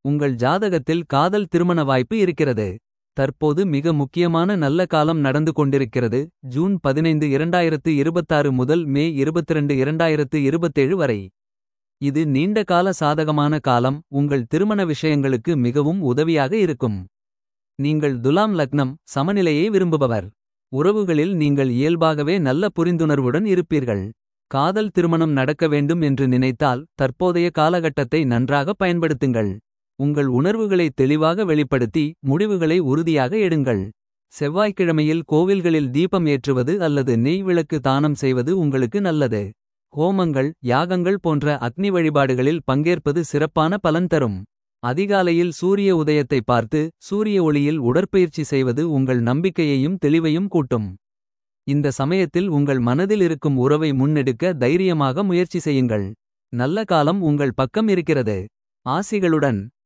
உங்கள் ஜாதகத்தில் காதல் திருமண வாய்ப்பு இருக்கிறது. தற்போது மிக முக்கியமான நல்ல காலம் நடந்து கொண்டிருக்கிறது. ஜூன் 15 2026 முதல் மே 22 2027 வரை. இது நீண்ட கால சாதகமான காலம் உங்கள் திருமண விஷயங்களுக்கு மிகவும் உதவியாக இருக்கும். நீங்கள் துலாம் லக்னம் சமநிலையை விரும்புபவர். உறவுகளில் நீங்கள் இயல்பாகவே நல்ல புரிந்துணர்வுடன் இருப்பீர்கள். காதல் திருமணம் நடக்க வேண்டும் என்று நினைத்தால் தற்போதைய காலகட்டத்தை நன்றாக பயன்படுத்துங்கள். உங்கள் உணர்வுகளை தெளிவாக வெளிப்படுத்தி முடிவுகளை உறுதியாக எடுங்கள். செவ்வாய்க்கிழமையில் கோவில்களில் தீபம் ஏற்றுவது அல்லது நெய் விளக்கு தானம் செய்வது உங்களுக்கு நல்லது. ஹோமங்கள் யாகங்கள் போன்ற அக்னி வழிபாடுகளில் பங்கேற்பது சிறப்பான பலன் தரும். அதிகாலையில் சூரிய உதயத்தை பார்த்து சூரிய ஒளியில் உடற்பயிற்சி செய்வது உங்கள் நம்பிக்கையையும் தெளிவையும் கூட்டும். இந்த சமயத்தில் உங்கள் மனதில் இருக்கும் உறவை முன்னெடுக்க தைரியமாக முயற்சி செய்யுங்கள். நல்ல காலம் உங்கள் பக்கம் இருக்கிறது. ஆசிகளுடன்